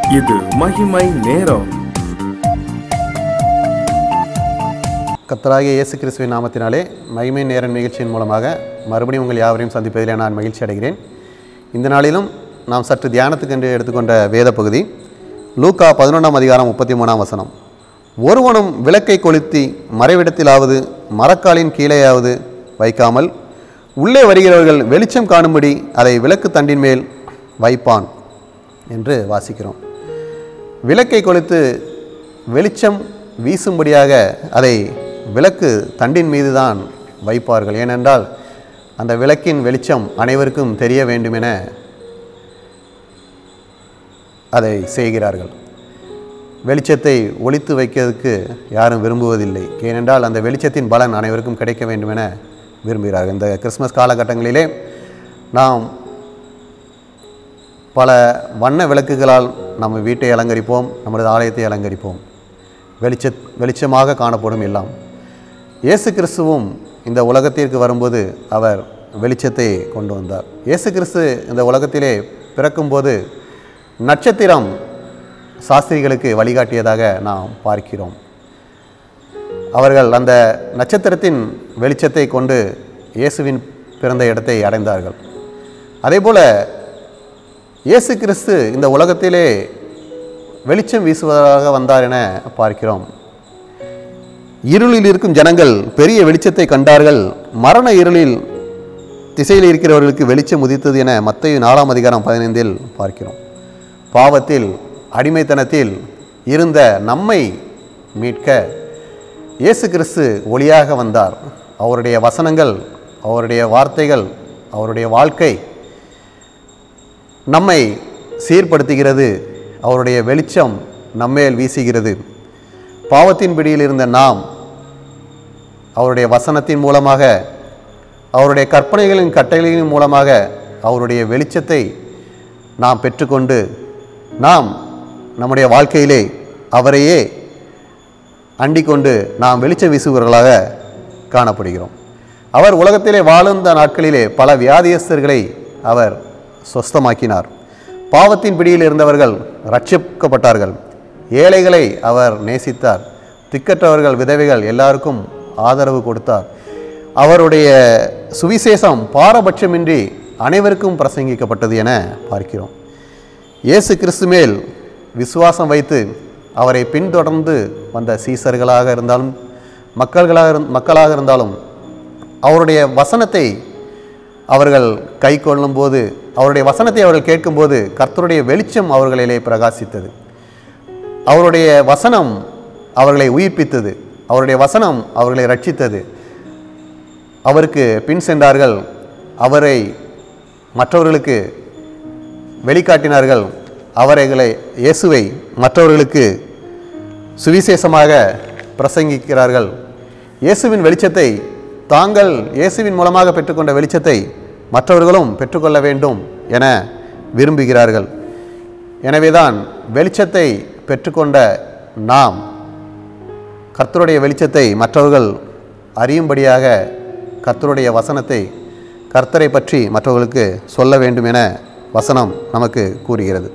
இது மகிமை நேரம் கர்த்தராகிய இயேசு கிறிஸ்துவின் நாமத்தினாலே மகிமை நேரன் நிகழ்ச்சியின் மூலமாக மறுபடியும் உங்கள் யாவரையும் சந்திப்பதிலே நான் மகிழ்ச்சி அடைகிறேன் இந்த நாளிலும் நாம் சற்று தியானத்துக்கென்று எடுத்துக்கொண்ட வேத பகுதி லூக்கா பதினொன்றாம் அதிகாரம் முப்பத்தி மூணாம் வசனம் ஒருவனும் விளக்கை கொளுத்தி மறைவிடத்திலாவது மரக்காலின் கீழேயாவது வைக்காமல் உள்ளே வருகிறவர்கள் வெளிச்சம் காணும்படி அதை விளக்கு தண்டின் மேல் வைப்பான் என்று வாசிக்கிறோம் விளக்கை கொளுத்து வெளிச்சம் வீசும்படியாக அதை விளக்கு தண்டின் மீது தான் வைப்பார்கள் ஏனென்றால் அந்த விளக்கின் வெளிச்சம் அனைவருக்கும் தெரிய வேண்டுமென அதை செய்கிறார்கள் வெளிச்சத்தை ஒளித்து வைக்கிறதுக்கு யாரும் விரும்புவதில்லை ஏனென்றால் அந்த வெளிச்சத்தின் பலன் அனைவருக்கும் கிடைக்க வேண்டுமென விரும்புகிறார்கள் இந்த கிறிஸ்மஸ் காலகட்டங்களிலே நாம் பல வண்ண விளக்குகளால் நம்ம வீட்டை அலங்கரிப்போம் நமது ஆலயத்தை அலங்கரிப்போம் வெளிச்ச வெளிச்சமாக காணப்படும் எல்லாம் இயேசு கிறிஸ்துவும் இந்த உலகத்திற்கு வரும்போது அவர் வெளிச்சத்தை கொண்டு வந்தார் இயேசு கிறிஸ்து இந்த உலகத்திலே பிறக்கும்போது நட்சத்திரம் சாஸ்திரிகளுக்கு வழிகாட்டியதாக நாம் பார்க்கிறோம் அவர்கள் அந்த நட்சத்திரத்தின் வெளிச்சத்தை கொண்டு இயேசுவின் பிறந்த இடத்தை அடைந்தார்கள் அதேபோல இயேசு கிறிஸ்து இந்த உலகத்திலே வெளிச்சம் வீசுவதாக வந்தார் என பார்க்கிறோம் இருளில் இருக்கும் ஜனங்கள் பெரிய வெளிச்சத்தை கண்டார்கள் மரண இருளில் திசையில் இருக்கிறவர்களுக்கு வெளிச்சம் உதித்தது என மத்திய நாலாம் அதிகாரம் பதினைந்தில் பார்க்கிறோம் பாவத்தில் அடிமைத்தனத்தில் இருந்த நம்மை மீட்க இயேசு கிறிஸ்து ஒளியாக வந்தார் அவருடைய வசனங்கள் அவருடைய வார்த்தைகள் அவருடைய வாழ்க்கை நம்மை சீர்படுத்துகிறது அவருடைய வெளிச்சம் நம்மேல் வீசுகிறது பாவத்தின் பிடியில் இருந்த நாம் அவருடைய வசனத்தின் மூலமாக அவருடைய கற்பனைகளின் கட்டளைகளின் மூலமாக அவருடைய வெளிச்சத்தை நாம் பெற்றுக்கொண்டு நாம் நம்முடைய வாழ்க்கையிலே அவரையே அண்டிக் கொண்டு நாம் வெளிச்சம் வீசுபவர்களாக காணப்படுகிறோம் அவர் உலகத்திலே வாழ்ந்த நாட்களிலே பல வியாதியஸ்தர்களை அவர் சொஸ்தமாக்கினார் பாவத்தின் பிடியில் இருந்தவர்கள் ரட்சிக்கப்பட்டார்கள் ஏழைகளை அவர் நேசித்தார் திக்கற்றவர்கள் விதவைகள் எல்லாருக்கும் ஆதரவு கொடுத்தார் அவருடைய சுவிசேஷம் பாரபட்சமின்றி அனைவருக்கும் பிரசங்கிக்கப்பட்டது என பார்க்கிறோம் இயேசு கிறிஸ்து மேல் விசுவாசம் வைத்து அவரை பின்தொடர்ந்து வந்த சீசர்களாக இருந்தாலும் மக்கள்களாக இருந் மக்களாக இருந்தாலும் அவருடைய வசனத்தை அவர்கள் கை கொள்ளும்போது அவருடைய வசனத்தை அவர்கள் கேட்கும்போது கர்த்தருடைய வெளிச்சம் அவர்களிலே பிரகாசித்தது அவருடைய வசனம் அவர்களை உயிர்ப்பித்தது அவருடைய வசனம் அவர்களை ரட்சித்தது அவருக்கு பின் சென்றார்கள் அவரை மற்றவர்களுக்கு வெளிக்காட்டினார்கள் அவர்களை இயேசுவை மற்றவர்களுக்கு சுவிசேஷமாக பிரசங்கிக்கிறார்கள் இயேசுவின் வெளிச்சத்தை தாங்கள் இயேசுவின் மூலமாக பெற்றுக்கொண்ட வெளிச்சத்தை மற்றவர்களும் பெற்றுக்கொள்ள வேண்டும் என விரும்புகிறார்கள் எனவேதான் வெளிச்சத்தை பெற்றுக்கொண்ட நாம் கர்த்தருடைய வெளிச்சத்தை மற்றவர்கள் அறியும்படியாக கர்த்தருடைய வசனத்தை கர்த்தரை பற்றி மற்றவர்களுக்கு சொல்ல வேண்டும் என வசனம் நமக்கு கூறுகிறது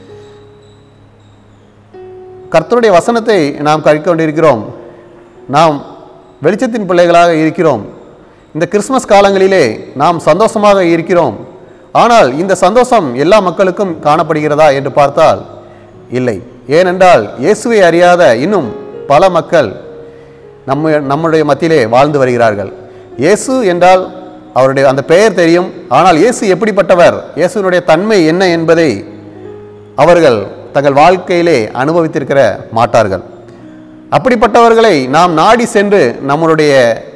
கர்த்தருடைய வசனத்தை நாம் கழிக்க கொண்டிருக்கிறோம் நாம் வெளிச்சத்தின் பிள்ளைகளாக இருக்கிறோம் இந்த கிறிஸ்மஸ் காலங்களிலே நாம் சந்தோஷமாக இருக்கிறோம் ஆனால் இந்த சந்தோஷம் எல்லா மக்களுக்கும் காணப்படுகிறதா என்று பார்த்தால் இல்லை ஏனென்றால் இயேசுவை அறியாத இன்னும் பல மக்கள் நம்ம நம்முடைய மத்தியிலே வாழ்ந்து வருகிறார்கள் இயேசு என்றால் அவருடைய அந்த பெயர் தெரியும் ஆனால் இயேசு எப்படிப்பட்டவர் இயேசுவினுடைய தன்மை என்ன என்பதை அவர்கள் தங்கள் வாழ்க்கையிலே அனுபவித்திருக்கிற மாட்டார்கள் அப்படிப்பட்டவர்களை நாம் நாடி சென்று நம்மளுடைய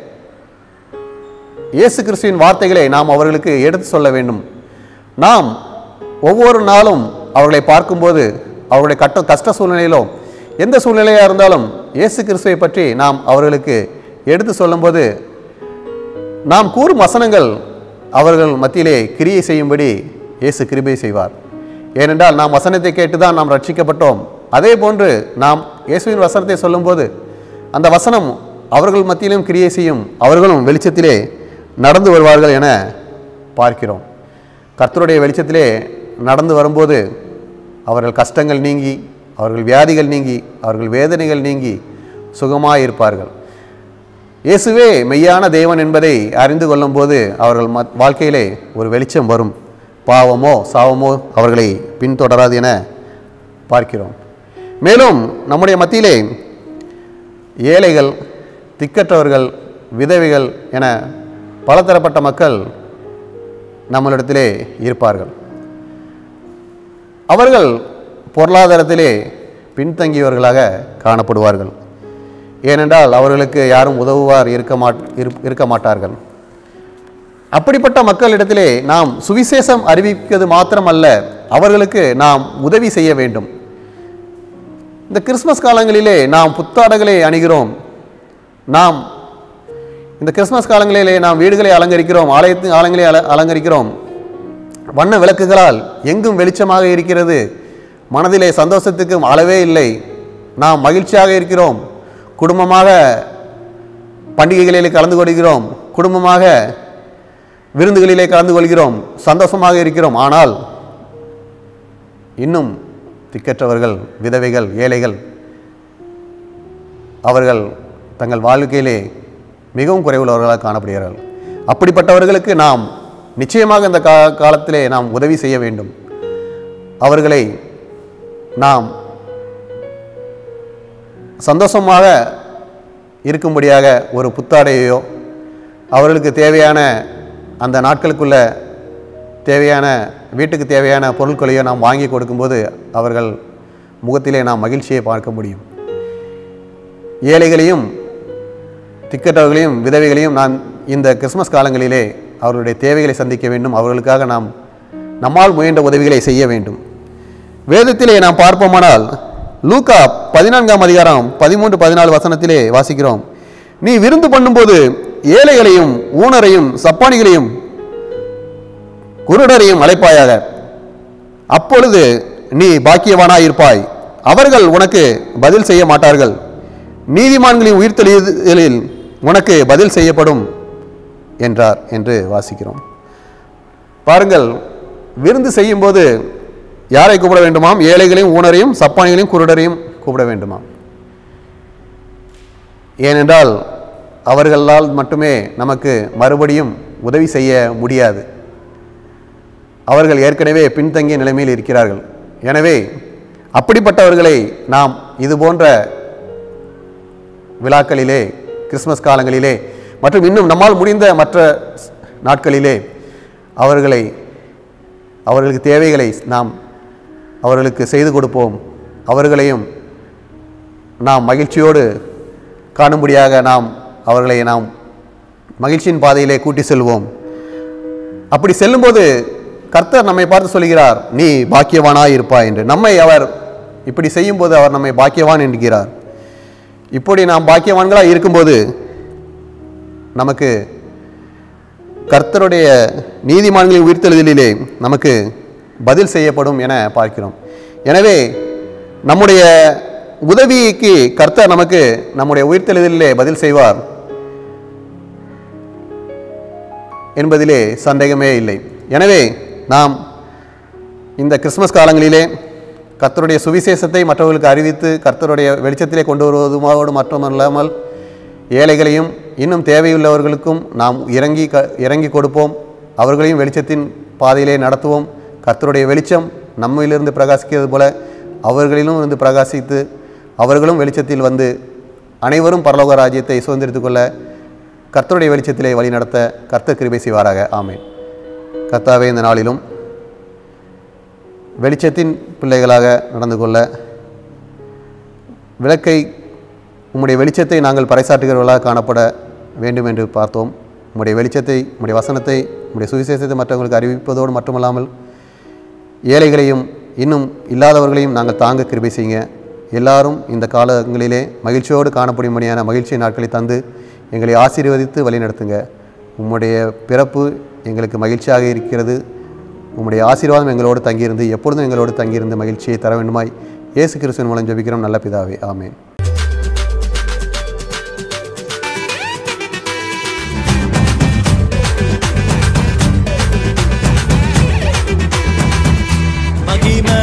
இயேசு கிறிஸ்துவின் வார்த்தைகளை நாம் அவர்களுக்கு எடுத்து சொல்ல வேண்டும் நாம் ஒவ்வொரு நாளும் அவர்களை பார்க்கும்போது அவருடைய கட்ட கஷ்ட சூழ்நிலையிலோ எந்த சூழ்நிலையாக இருந்தாலும் இயேசு கிறிஸ்துவை பற்றி நாம் அவர்களுக்கு எடுத்து சொல்லும்போது நாம் கூறும் வசனங்கள் அவர்கள் மத்தியிலே கிரியை செய்யும்படி இயேசு கிருபை செய்வார் ஏனென்றால் நாம் வசனத்தை கேட்டு தான் நாம் ரட்சிக்கப்பட்டோம் அதே போன்று நாம் இயேசுவின் வசனத்தை சொல்லும்போது அந்த வசனம் அவர்கள் மத்தியிலும் கிரியை செய்யும் அவர்களும் வெளிச்சத்திலே நடந்து வருவார்கள் என பார்க்கிறோம் கர்த்தருடைய வெளிச்சத்திலே நடந்து வரும்போது அவர்கள் கஷ்டங்கள் நீங்கி அவர்கள் வியாதிகள் நீங்கி அவர்கள் வேதனைகள் நீங்கி சுகமாக இருப்பார்கள் இயேசுவே மெய்யான தேவன் என்பதை அறிந்து கொள்ளும்போது அவர்கள் மத் வாழ்க்கையிலே ஒரு வெளிச்சம் வரும் பாவமோ சாவமோ அவர்களை பின்தொடராது என பார்க்கிறோம் மேலும் நம்முடைய மத்தியிலே ஏழைகள் திக்கற்றவர்கள் விதவைகள் என பலதரப்பட்ட மக்கள் நம்மளிடத்திலே இருப்பார்கள் அவர்கள் பொருளாதாரத்திலே பின்தங்கியவர்களாக காணப்படுவார்கள் ஏனென்றால் அவர்களுக்கு யாரும் உதவுவார் இருக்க மாட் இரு- இருக்க மாட்டார்கள் அப்படிப்பட்ட மக்களிடத்திலே நாம் சுவிசேஷம் அறிவிப்பது மாத்திரமல்ல அவர்களுக்கு நாம் உதவி செய்ய வேண்டும் இந்த கிறிஸ்மஸ் காலங்களிலே நாம் புத்தாடைகளை அணிகிறோம் நாம் இந்த கிறிஸ்மஸ் காலங்களிலே நாம் வீடுகளை அலங்கரிக்கிறோம் ஆலயத்து ஆலயங்களை அல அலங்கரிக்கிறோம் வண்ண விளக்குகளால் எங்கும் வெளிச்சமாக இருக்கிறது மனதிலே சந்தோஷத்துக்கும் அளவே இல்லை நாம் மகிழ்ச்சியாக இருக்கிறோம் குடும்பமாக பண்டிகைகளிலே கலந்து கொள்கிறோம் குடும்பமாக விருந்துகளிலே கலந்து கொள்கிறோம் சந்தோஷமாக இருக்கிறோம் ஆனால் இன்னும் திக்கற்றவர்கள் விதவைகள் ஏழைகள் அவர்கள் தங்கள் வாழ்க்கையிலே மிகவும் குறைவுள்ளவர்களாக காணப்படுகிறார்கள் அப்படிப்பட்டவர்களுக்கு நாம் நிச்சயமாக இந்த கா காலத்திலே நாம் உதவி செய்ய வேண்டும் அவர்களை நாம் சந்தோஷமாக இருக்கும்படியாக ஒரு புத்தாடையோ அவர்களுக்கு தேவையான அந்த நாட்களுக்குள்ள தேவையான வீட்டுக்கு தேவையான பொருட்களையோ நாம் வாங்கி கொடுக்கும்போது அவர்கள் முகத்திலே நாம் மகிழ்ச்சியை பார்க்க முடியும் ஏழைகளையும் திக்கற்றவர்களையும் விதவைகளையும் நான் இந்த கிறிஸ்மஸ் காலங்களிலே அவர்களுடைய தேவைகளை சந்திக்க வேண்டும் அவர்களுக்காக நாம் நம்மால் முயன்ற உதவிகளை செய்ய வேண்டும் வேதத்திலே நாம் பார்ப்போமானால் லூக்கா பதினான்காம் அதிகாரம் பதிமூன்று பதினாலு வசனத்திலே வாசிக்கிறோம் நீ விருந்து பண்ணும்போது ஏழைகளையும் ஊனரையும் சப்பானிகளையும் குருடரையும் அழைப்பாயாக அப்பொழுது நீ பாக்கியவானாயிருப்பாய் அவர்கள் உனக்கு பதில் செய்ய மாட்டார்கள் நீதிமான்களின் உயிர்த்தெழுதலில் உனக்கு பதில் செய்யப்படும் என்றார் என்று வாசிக்கிறோம் பாருங்கள் விருந்து செய்யும்போது யாரை கூப்பிட வேண்டுமாம் ஏழைகளையும் ஊனரையும் சப்பானிகளையும் குருடரையும் கூப்பிட வேண்டுமாம் ஏனென்றால் அவர்களால் மட்டுமே நமக்கு மறுபடியும் உதவி செய்ய முடியாது அவர்கள் ஏற்கனவே பின்தங்கிய நிலைமையில் இருக்கிறார்கள் எனவே அப்படிப்பட்டவர்களை நாம் இது போன்ற விழாக்களிலே கிறிஸ்மஸ் காலங்களிலே மற்றும் இன்னும் நம்மால் முடிந்த மற்ற நாட்களிலே அவர்களை அவர்களுக்கு தேவைகளை நாம் அவர்களுக்கு செய்து கொடுப்போம் அவர்களையும் நாம் மகிழ்ச்சியோடு காணும்படியாக நாம் அவர்களை நாம் மகிழ்ச்சியின் பாதையிலே கூட்டி செல்வோம் அப்படி செல்லும்போது கர்த்தர் நம்மை பார்த்து சொல்கிறார் நீ பாக்கியவானாய் இருப்பாய் என்று நம்மை அவர் இப்படி செய்யும்போது அவர் நம்மை பாக்கியவான் என்கிறார் இப்படி நாம் பாக்கியவான்களாக இருக்கும்போது நமக்கு கர்த்தருடைய நீதிமான்களின் உயிர்த்தெழுதலிலே நமக்கு பதில் செய்யப்படும் என பார்க்கிறோம் எனவே நம்முடைய உதவிக்கு கர்த்தர் நமக்கு நம்முடைய உயிர்த்தெழுதலிலே பதில் செய்வார் என்பதிலே சந்தேகமே இல்லை எனவே நாம் இந்த கிறிஸ்மஸ் காலங்களிலே கர்த்தருடைய சுவிசேஷத்தை மற்றவர்களுக்கு அறிவித்து கர்த்தருடைய வெளிச்சத்திலே கொண்டு வருவதுமாவோடு மட்டுமல்லாமல் ஏழைகளையும் இன்னும் தேவையுள்ளவர்களுக்கும் நாம் இறங்கி க இறங்கி கொடுப்போம் அவர்களையும் வெளிச்சத்தின் பாதையிலே நடத்துவோம் கர்த்தருடைய வெளிச்சம் நம்மிலிருந்து பிரகாசிக்கிறது போல அவர்களிலும் இருந்து பிரகாசித்து அவர்களும் வெளிச்சத்தில் வந்து அனைவரும் பரலோக ராஜ்யத்தை சுதந்திரித்துக் கொள்ள கர்த்தருடைய வெளிச்சத்திலே வழி நடத்த கர்த்தர் கிருபை செய்வாராக ஆமென் கர்த்தாவே இந்த நாளிலும் வெளிச்சத்தின் பிள்ளைகளாக நடந்து கொள்ள விளக்கை உம்முடைய வெளிச்சத்தை நாங்கள் பறைசாற்றுகிறவர்களாக காணப்பட வேண்டும் என்று பார்த்தோம் உம்முடைய வெளிச்சத்தை உம்முடைய வசனத்தை உம்முடைய சுவிசேஷத்தை மற்றவங்களுக்கு அறிவிப்பதோடு மட்டுமல்லாமல் ஏழைகளையும் இன்னும் இல்லாதவர்களையும் நாங்கள் தாங்க கிருபை செய்யுங்க எல்லாரும் இந்த காலங்களிலே மகிழ்ச்சியோடு காணப்படும்படியான மகிழ்ச்சி நாட்களை தந்து எங்களை ஆசீர்வதித்து வழிநடத்துங்க உம்முடைய பிறப்பு எங்களுக்கு மகிழ்ச்சியாக இருக்கிறது உம்முடைய ஆசீர்வாதம் எங்களோடு தங்கியிருந்து எப்பொழுதும் எங்களோடு தங்கியிருந்து மகிழ்ச்சியை தர வேண்டுமாய் இயேசு கிறிஸ்துவின் மூலம் ஜெபிக்கிறோம் நல்ல பிதாவே ஆமென் மகிமை